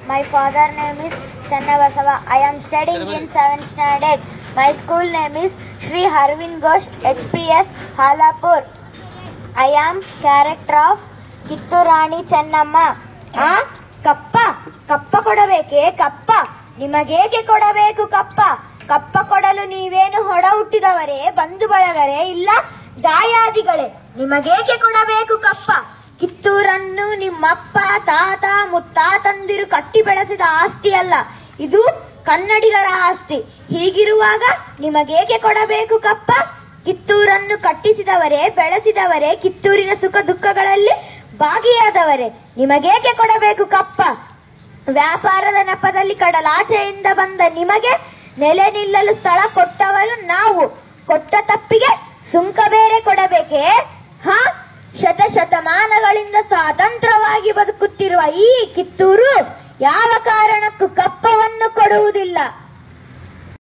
My father name is Channabasava. I am studying in 7th standard. My school name is Sri Harvind Ghosh HPS Halapur. I am character of Kittur Rani Chennamma ಆ ಕಪ್ಪ ಕಪ್ಪ ಕೊಡಬೇಕೆ ಕಪ್ಪ ನಿಮಗೇಕೆ ಕೊಡಬೇಕು ಕಪ್ಪ ಕಪ್ಪ ಕೊಡಲು ನೀವೇನು ಹೊಡ ಹುಟ್ಟಿದವರೇ ಬಂಧು ಬಳಗರೇ ಇಲ್ಲ ದಾಯಾದಿಗಳೇ ನಿಮಗೇಕೆ ಕೊಡಬೇಕು ಕಪ್ಪ ಕಿತ್ತೂರನ್ನು ನಿಮ್ಮಪ್ಪ ತಾತ ಮುತ್ತಾತಂದಿರು ಕಟ್ಟಿ ಬೆಳೆಸಿದ ಆಸ್ತಿ ಅಲ್ಲ ಇದು ಕನ್ನಡಿಗರ ಆಸ್ತಿ ಹೀಗಿರುವಾಗ ನಿಮಗೇಕೆ ಕೊಡಬೇಕು ಕಪ್ಪ ಕಿತ್ತೂರನ್ನು ಕಟ್ಟಿಸಿದವರೇ ಬೆಳೆಸಿದವರೇ ಕಿತ್ತೂರಿನ ಸುಖ ದುಃಖಗಳಲ್ಲಿ ಭಾಗಿಯಾದವರೇ ನಿಮಗೇಕೆ ಕೊಡಬೇಕು ಕಪ್ಪ ವ್ಯಾಪಾರದ ನೆಪದಲ್ಲಿ ಕಡಲಾಚೆಯಿಂದ ಬಂದ ನಿಮಗೆ ನೆಲೆ ನಿಲ್ಲಲು ಸ್ಥಳ ಕೊಟ್ಟವರು ನಾವು ಕೊಟ್ಟ ತಪ್ಪಿಗೆ ಸುಂಕ ಬೇರೆ ಕೊಡಬೇಕೇ ಹ ಶತ ಶತಮಾನಗಳಿಂದ ಸ್ವತಂತ್ರವಾಗಿ ಬದುಕುತ್ತಿರುವ ಈ ಕಿತ್ತೂರು ಯಾವ ಕಾರಣಕ್ಕೂ ಕಪ್ಪವನ್ನು ಕೊಡುವುದಿಲ್ಲ